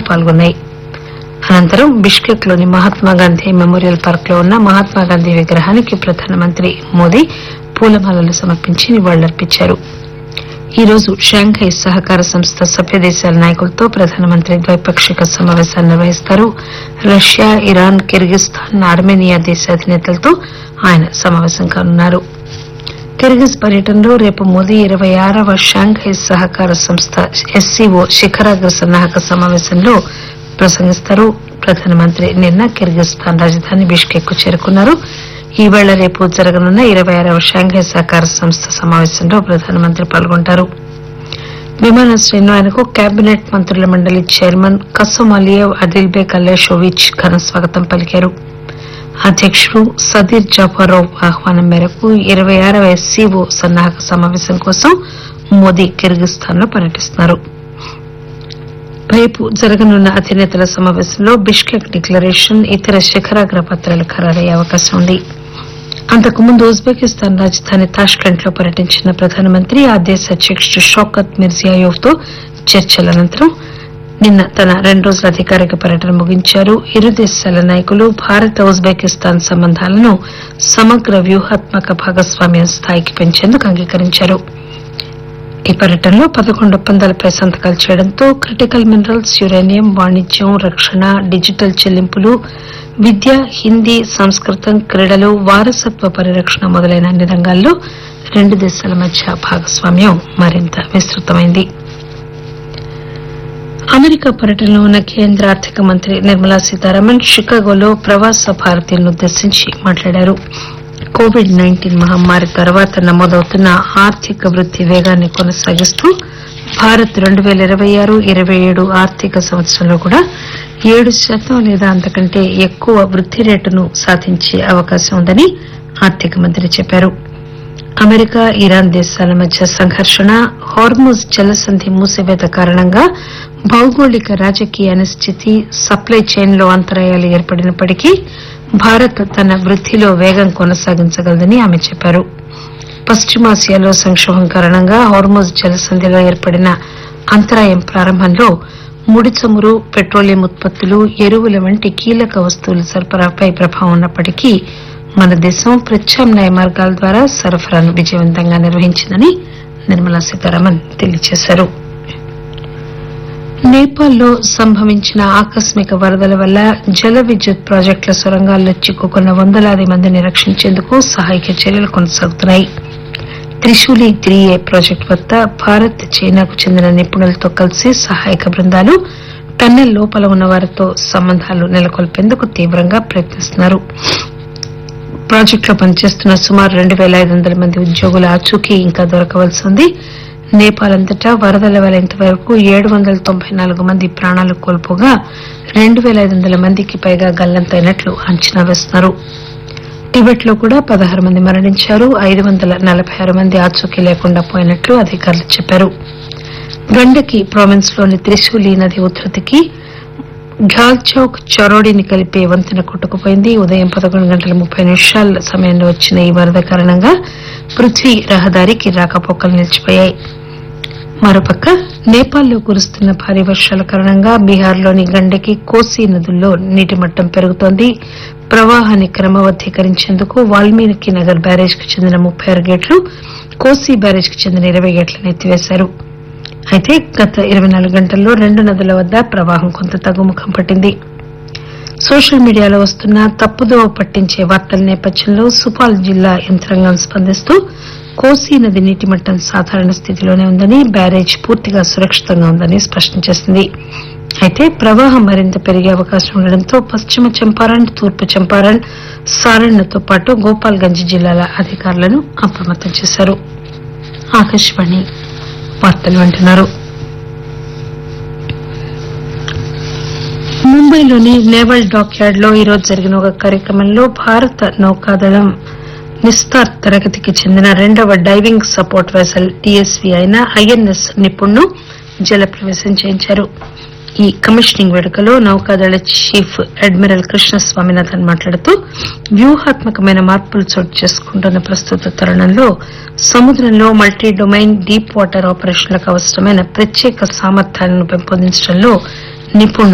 పాల్గొన్నాయి అనంతరం బిష్కెక్ లోని Mahatma Gandhi memorial park లో ఉన్న మహాత్మాగాంధీ విగ్రహానికి ప్రధానమంత్రి మోదీ పూలమాలలు సమర్పించి నివాళులర్పించారు ఈ రోజు షాంఘై సహకార సంస్థ సభ్య దేశాల నాయకులతో ప్రధానమంత్రి ద్వైపాక్షిక సమావేశాన్ని నిర్వహిస్తారు రష్యా ఇరాన్ కిర్గిస్థాన్ ఆర్మేనియా దేశ అధినేతలతో ఆయన సమావేశం కానున్నారు కిర్గిజ్ పర్యటనలో రేపు మోదీ ఇరవై ఆరవ షాంఘై సహకార సంస్థ ఎస్సీఓ శిఖరాగ్ర సన్నాహక సమావేశంలో ప్రసంగిస్తారు ప్రధానమంత్రి నిన్న కిర్గిస్థాన్ రాజధాని బిష్కెక్ కు చేరుకున్నారు ఈవేళ రేపు జరగనున్న ఇరవై ఆరవ షాంఘై సహకార సంస్థ సమావేశంలో ప్రధానమంత్రి పాల్గొంటారు విమానాశ్రయంలో ఆయనకు కేబినెట్ మంత్రుల మండలి చైర్మన్ కసోమాలియేవ్ అదిల్బేక్ అల్లేషోవిచ్ ఘన స్వాగతం పలికారు అధ్యకుడు సదీర్ జాఫారోవ్ ఆహ్వానం మేరకు ఇరవై ఆరవ ఎస్సీఓ సన్నాహక సమావేశం కోసం మోదీ కిర్గిస్థాన్ లో పర్యటిస్తున్నారు రేపు జరగనున్న అధినేతల సమావేశంలో బిష్కెక్ డిక్లరేషన్ ఇతర శిఖరాగ్ర పత్రాలు ఖరారయ్యే అవకాశం ఉంది అంతకుముందు ఉజ్బెకిస్తాన్ రాజధాని తాష్కెంట్ లో పర్యటించిన ప్రధానమంత్రి ఆ దేశ అధ్యకుడు షౌకత్ మిర్జియాయోవ్ తో చర్చల అనంతరం నిన్న తన రెండు రోజుల అధికారిక పర్యటన ముగించారు ఇరు దేశాల నాయకులు భారత ఉజ్బెకిస్తాన్ సంబంధాలను సమగ్ర వ్యూహాత్మక భాగస్వామ్యం స్థాయికి పెంచేందుకు అంగీకరించారు ఈ పర్యటనలో పదకొండు ఒప్పందాలపై సంతకాలు చేయడంతో క్రిటికల్ మినరల్స్ యురేనియం వాణిజ్యం రక్షణ డిజిటల్ చెల్లింపులు విద్య హిందీ సంస్కృతం క్రీడలు వారసత్వ పరిరక్షణ మొదలైన అన్ని రంగాల్లో రెండు దేశాల మధ్య భాగస్వామ్యం మరింత విస్తృతమైంది అమెరికా పర్యటనలో ఉన్న కేంద్ర ఆర్థిక మంత్రి నిర్మలా సీతారామన్ షికాగోలో ప్రవాస భారతీయులను ఉద్దేశించి మాట్లాడారు కోవిడ్ నైన్టీన్ మహమ్మారి తర్వాత నమోదవుతున్న ఆర్థిక వృద్ది వేగాన్ని కొనసాగిస్తూ భారత్ రెండు పేల ఇరవై ఆరు ఇరవై ఏడు ఆర్థిక సంవత్సరంలో కూడా ఏడు శాతం లేదా అంతకంటే ఎక్కువ వృద్ది రేటును సాధించే అవకాశం ఉందని ఆర్థిక మంత్రి చెప్పారు అమెరికా ఇరాన్ దేశాల మధ్య సంఘర్షణ హార్ముజ్ జలసంధి మూసివేత కారణంగా భౌగోళిక రాజకీయ అనిశ్చితి సప్లై చైన్ లో అంతరాయాలు ఏర్పడినప్పటికీ భారత్ తన వృద్దిలో వేగం కొనసాగించగలదని ఆమె చెప్పారు పశ్చిమాసియాలో సంక్షోభం కారణంగా హార్ముజ్ జలసంధిలో ఏర్పడిన అంతరాయం ప్రారంభంలో ముడి చమురు పెట్రోలియం ఉత్పత్తులు ఎరువుల వంటి కీలక వస్తువుల సరఫరాపై ప్రభావం ఉన్నప్పటికీ మన దేశం ప్రత్యామ్నాయ మార్గాల ద్వారా సరఫరాను విజయవంతంగా నిర్వహించిందని నిర్మలా సీతారామన్ తెలియజేశారు నేపాల్లో సంభవించిన ఆకస్మిక వరదల వల్ల జల విద్యుత్ ప్రాజెక్టుల సొరంగాల్లో చిక్కుకున్న వందలాది మందిని రక్షించేందుకు సహాయక చర్యలు కొనసాగుతున్నాయి త్రిశూలి త్రీ ఏ ప్రాజెక్టు వద్ద భారత్ చైనాకు చెందిన నిపుణులతో కలిసి సహాయక బృందాలు టన్నెల్ లోపల ఉన్న వారితో సంబంధాలు నెలకొల్పేందుకు తీవ్రంగా ప్రయత్నిస్తున్నారు ప్రాజెక్టులో పనిచేస్తున్న సుమారు రెండు పేల ఐదు వందల మంది ఉద్యోగుల ఆచూకీ ఇంకా దొరకవలసి ఉంది నేపాల్ అంతటా వరదల వల్ల ఇంతవరకు ఏడు వందల తొంభై నాలుగు మంది ప్రాణాలు కోల్పోగా రెండు పేల ఐదు వందల మందికి పైగా గల్లంతైనట్లు అంచనా వేస్తున్నారు టిబెట్ లో కూడా పదహారు మంది మరణించారు ఐదు వందల నలభై ఆరు మంది ఆచూకీ లేకుండా పోయినట్లు అధికారులు చెప్పారు గండకి ప్రావిన్స్ లోని త్రిశూలి నది ఉధృతికి ఘాల్ చౌక్ చరోడిని కలిపే వంతెన కొట్టుకుపోయింది ఉదయం పదకొండు గంటల ముప్పై నిమిషాల సమయంలో వచ్చిన ఈ వరద కారణంగా పృథ్వీ రహదారికి రాకపోకలు నిలిచిపోయాయి మరోపక్క నేపాల్లో కురుస్తున్న భారీ వర్షాల కారణంగా బీహార్లోని గండకి కోసి నదుల్లో నీటి మట్టం పెరుగుతోంది ప్రవాహాన్ని క్రమబద్దీకరించేందుకు వాల్మీకి నగర్ బ్యారేజ్ కు చెందిన ముప్పై ఆరు గేట్లు కోసి బ్యారేజ్ కు చెందిన ఇరవై గేట్లను ఎత్తివేశారు అయితే గత ఇరవై నాలుగు గంటల్లో రెండు నదుల వద్ద ప్రవాహం కొంత తగ్గుముఖం పట్టింది సోషల్ మీడియాలో వస్తున్న తప్పుదోవ పట్టించే వార్తల నేపథ్యంలో సుపాల్ జిల్లా యంత్రాంగం స్పందిస్తూ కోసీ నది నీటి మట్టం సాధారణ స్థితిలోనే ఉందని బ్యారేజ్ పూర్తిగా సురక్షితంగా ఉందని స్పష్టం చేసింది అయితే ప్రవాహం మరింత పెరిగే అవకాశం ఉండడంతో పశ్చిమ చంపారణ్ తూర్పు చంపారణ్ సారణ్తో పాటు గోపాల్గంజ్ జిల్లాల అధికారులను అప్రమత్తం చేశారు ఆకాశవాణి వార్తలు వింటున్నారు ముంబైలోని నేవల్ డాక్ యార్డ్ లో ఈరోజు జరిగిన ఒక కార్యక్రమంలో భారత నౌకాదళం నిస్తార్ తరగతికి చెందిన రెండవ డైవింగ్ సపోర్ట్ వెసల్ టీఎస్వీ అయిన ఐఎన్ఎస్ నిపుణ్ను జల ప్రవేశం చేయించారు ఈ కమిషనింగ్ వేడుకలో నౌకాదళ చీఫ్ అడ్మిరల్ కృష్ణస్వామినాథన్ మాట్లాడుతూ వ్యూహాత్మకమైన మార్పులు చోటు చేసుకుంటున్న ప్రస్తుత తరుణంలో సముద్రంలో మల్టీ డొమైన్ డీప్ వాటర్ ఆపరేషన్లకు అవసరమైన ప్రత్యేక సామర్థ్యాలను పెంపొందించడంలో నిపుణులు